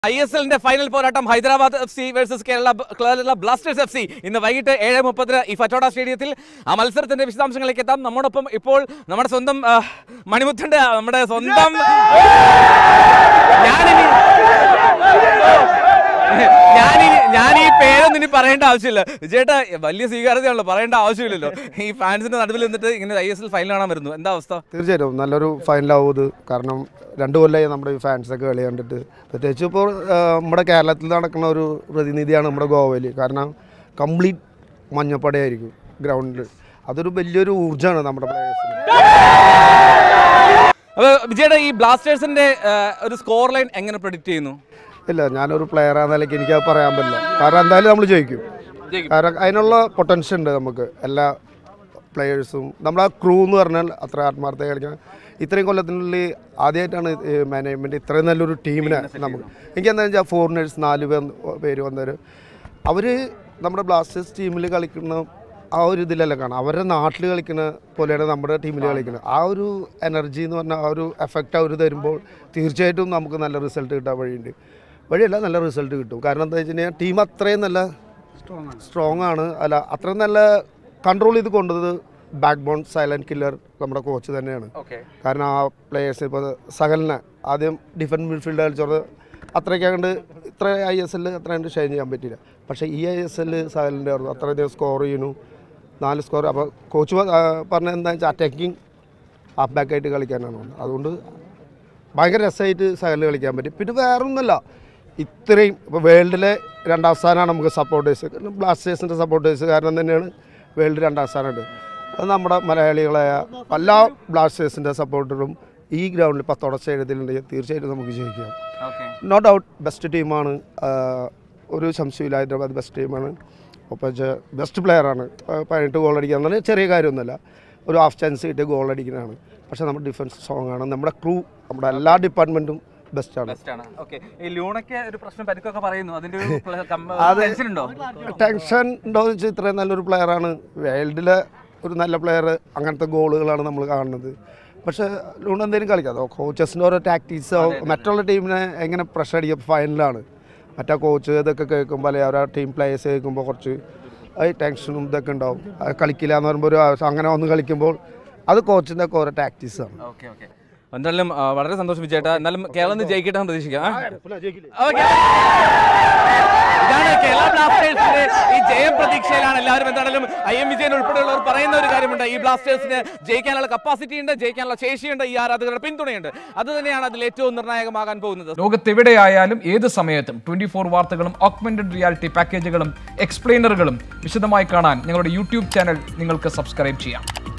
I S എല്ലിന്റെ final പോരാട്ടം Hyderabad F C versus Kerala Kerala Blasters F C ഇന്ന് വൈകിട്ട് ഏഴ് മുപ്പതിന് ഈ ഫറ്റോഡ സ്റ്റേഡിയത്തിൽ ആ മത്സരത്തിന്റെ വിശദാംശങ്ങളിലേക്ക് എത്താം നമ്മോടൊപ്പം ഇപ്പോൾ നമ്മുടെ സ്വന്തം ആ, മണിമുത്തുണ്ട് നമ്മുടെ സ്വന്തം ഞാനിനി ഞാനിനി ഞാൻ ഈ പേരൊന്നും ഇനി പറയേണ്ട ആവശ്യമില്ല ചേട്ടാ വലിയ സ്വീകാര്യതയാണല്ലോ പറയേണ്ട ആവശ്യമില്ലല്ലോ ഈ ഫാൻസിന്റെ നടുവിൽ നിന്നിട്ട് ഇങ്ങനെ ഐ എസ് എൽ ഫൈനൽ കാണാൻ വരുന്നു എന്താ അവസ്ഥ തീർച്ചയായിട്ടും നല്ലൊരു ഫൈനലാവും ഇത് കാരണം രണ്ട് കൊല്ലമായി നമ്മുടെ ഈ ഫാൻസൊക്കെ കളി കണ്ടിട്ട് പ്രത്യേകിച്ച് ഇപ്പോൾ ആ, നമ്മുടെ കേരളത്തിൽ നടക്കുന്ന ഒരു പ്രതിനിധിയാണ് നമ്മുടെ ഗോവയിൽ കാരണം കംപ്ലീറ്റ് മഞ്ഞപ്പടയായിരിക്കും ഗ്രൗണ്ടിൽ അതൊരു വലിയൊരു ഊർജ്ജമാണ് നമ്മുടെ പ്ലേയേഴ്സിന് അപ്പൊ വിജയുടെ ഈ ബ്ലാസ്റ്റേഴ്സിന്റെ ആ, ഒരു സ്കോർ ലൈൻ എങ്ങനെ പ്രൊഡിക്ട് ചെയ്യുന്നു ഇല്ല ഞാനൊരു പ്ലെയർ ആ നിലയ്ക്ക് എനിക്ക് അത് പറയാൻ പറ്റില്ല കാരണം എന്തായാലും നമ്മൾ ജയിക്കും ജയിക്കും. കാരണം അതിനുള്ള പൊട്ടൻഷ്യൽ ഉണ്ട് നമുക്ക് എല്ലാ പ്ലെയേഴ്സും നമ്മുടെ ആ ക്രൂ എന്ന് പറഞ്ഞാൽ അത്ര ആത്മാർത്ഥത കളിക്കാൻ ഇത്രയും കൊല്ലത്തിനുള്ളിൽ ആദ്യമായിട്ടാണ് മാനേജ്മെൻറ്റ് ഇത്രയും നല്ലൊരു ടീമിനെ നമുക്ക് എനിക്ക് എന്താ വെച്ചാൽ ഫോറിനേഴ്സ് നാല് പേ- പേര് വന്നവർ അവർ നമ്മുടെ ബ്ലാസ്റ്റേഴ്സ് ടീമിൽ കളിക്കുന്ന ആ ഒരു ഇതിലല്ല കാണാം അവരുടെ നാട്ടിൽ കളിക്കുന്ന പോലെയാണ് നമ്മുടെ ടീമിൽ കളിക്കുന്നത് ആ ഒരു എനർജി എന്ന് പറഞ്ഞാൽ ആ ഒരു എഫക്റ്റ് അവർ തരുമ്പോൾ തീർച്ചയായിട്ടും നമുക്ക് നല്ല റിസൾട്ട് കിട്ടാൻ വഴിയുണ്ട് വഴിയല്ല നല്ല റിസൾട്ട് കിട്ടും കാരണം എന്താ വെച്ച് കഴിഞ്ഞാൽ ടീം അത്രയും നല്ല സ്ട്രോങ് ആണ് അല്ല അത്രയും നല്ല കൺട്രോൾ ചെയ്ത് കൊണ്ടത് ബാക്ക് ബോൺ സൈലന്റ് കില്ലർ നമ്മുടെ കോച്ച് തന്നെയാണ് ഓക്കെ കാരണം ആ പ്ലേയേഴ്സ് ഇപ്പോൾ സകലിനെ ആദ്യം ഡിഫൻസ് മിഡ്ഫീൽഡ് കളിച്ചത് അത്രയ്ക്ക് അങ്ങോട്ട് ഇത്ര ഐ എസ് എല്ലിൽ അത്ര കണ്ട് ഷൈൻ ചെയ്യാൻ പറ്റില്ല പക്ഷേ ഈ ഐ എസ് എല്ലിൽ സകലിൻ്റെ ആയിരുന്നു അത്രയധികം സ്കോർ ചെയ്യുന്നു നാല് സ്കോർ അപ്പോൾ കോച്ച് പറഞ്ഞ എന്താ വെച്ചാൽ അറ്റാക്കിങ് ഹാഫ് ബാക്ക് ആയിട്ട് കളിക്കാനാണ് പറഞ്ഞത്. അതുകൊണ്ട് ഭയങ്കര രസമായിട്ട് സകലിൽ കളിക്കാൻ പറ്റും പിന്നെ വേറെ ഒന്നുമല്ല ഇത്രയും ഇപ്പോൾ വേൾഡിലെ രണ്ടാം സ്ഥാനമാണ് നമുക്ക് സപ്പോർട്ടേഴ്സ് ബ്ലാസ്റ്റേഴ്സിൻ്റെ സപ്പോർട്ടേഴ്സ് കാരണം തന്നെയാണ് വേൾഡ് രണ്ടാം സ്ഥാനമുണ്ട് അത് നമ്മുടെ മലയാളികളായ എല്ലാ ബ്ലാസ്റ്റേഴ്സിൻ്റെ സപ്പോർട്ടറും ഈ ഗ്രൗണ്ടിൽ പത്തോടെ സ്റ്റേഡിയത്തിലുണ്ടെങ്കിൽ തീർച്ചയായിട്ടും നമുക്ക് ജയിക്കാം ഓക്കെ നോ ഡൗട്ട് ബെസ്റ്റ് ടീമാണ് ഒരു സംശയമില്ല ഹൈദരാബാദ് ബെസ്റ്റ് ടീമാണ് ഒപ്പം ബെസ്റ്റ് പ്ലെയറാണ് പതിനെട്ട് ഗോൾ അടിക്കുക എന്ന് പറഞ്ഞാൽ ചെറിയ കാര്യമൊന്നുമല്ല ഒരു ഹാഫ് ചാൻസ് കിട്ടിയ ഗോൾ അടിക്കുന്നതാണ് പക്ഷേ നമ്മുടെ ഡിഫൻസ് സ്ട്രോങ് ആണ് നമ്മുടെ ക്രൂ നമ്മുടെ എല്ലാ ഡിപ്പാർട്ട്മെൻറ്റും ബെസ്റ്റാണ് ബെസ്റ്റ് ആണ് ഓക്കെ ഈ ലൂണയ്ക്ക് ഒരു പ്രശ്നം പരിക്കൊക്കെ പറയുന്നു അതിന്റെ ഒരു അത് ടെൻഷൻ ഉണ്ടോ ടെൻഷൻ ഉണ്ടോയെന്ന് വെച്ചാൽ ഇത്രയും നല്ലൊരു പ്ലെയറാണ് വേൾഡിലെ ഒരു നല്ല പ്ലെയർ അങ്ങനത്തെ ഗോളുകളാണ് നമ്മൾ കാണുന്നത് പക്ഷേ ലൂൺ എന്തെങ്കിലും കളിക്കാതെ കോച്ചസിൻ്റെ ഓരോ ടാക്ടീക്സ് മറ്റുള്ള ടീമിനെ എങ്ങനെ പ്രഷർ അടിക്കുക ഫൈനലാണ് മറ്റേ കോച്ച് ഇതൊക്കെ കേൾക്കുമ്പോൾ അല്ലെങ്കിൽ അവരുടെ ടീം പ്ലേയേഴ്സ് കേൾക്കുമ്പോൾ കുറച്ച് അത് ടെൻഷനും ഇതൊക്കെ ഉണ്ടാവും അത് കളിക്കില്ല എന്ന് പറയുമ്പോൾ ഒരു ആവശ്യം അങ്ങനെ വന്ന് കളിക്കുമ്പോൾ അത് കോച്ചിൻ്റെ ഒക്കെ ഓരോ ടാക്ടീസാണ് ഓക്കെ ഓക്കെ എന്തായാലും ആ, വളരെ സന്തോഷം വിജയേട്ടാ എന്നാലും കേരളം ഇന്ന് ജയിക്കട്ടെ എന്ന് പ്രതീക്ഷിക്കാം ആ? Okay. ഇതാണ് കേരള ബ്ലാസ്റ്റേഴ്സിന്റെ ഈ ജയം പ്രതീക്ഷയിലാണ് എല്ലാവരും എന്താണെങ്കിലും ഐ എം വിജയൻ ഉൾപ്പെടെയുള്ളവർ പറയുന്ന ഒരു കാര്യമുണ്ട് ഈ ബ്ലാസ്റ്റേഴ്സിന് ജയിക്കാനുള്ള കപ്പാസിറ്റി ഉണ്ട് ജയിക്കാനുള്ള ശേഷിയുണ്ട് ഈ ആരാധകരുടെ പിന്തുണയുണ്ട് അത് തന്നെയാണ് അതിൽ ഏറ്റവും നിർണായകമാകാൻ പോകുന്നത് ലോകത്തെവിടെയായാലും ഏത് സമയത്തും ട്വന്റി ഫോർ വാർത്തകളും ഓഗ്മെന്റഡ് റിയാലിറ്റി പാക്കേജുകളും എക്സ്പ്ലെയിനറുകളും വിശദമായി കാണാൻ ഞങ്ങളുടെ യൂട്യൂബ് ചാനൽ നിങ്ങൾക്ക് സബ്സ്ക്രൈബ് ചെയ്യാം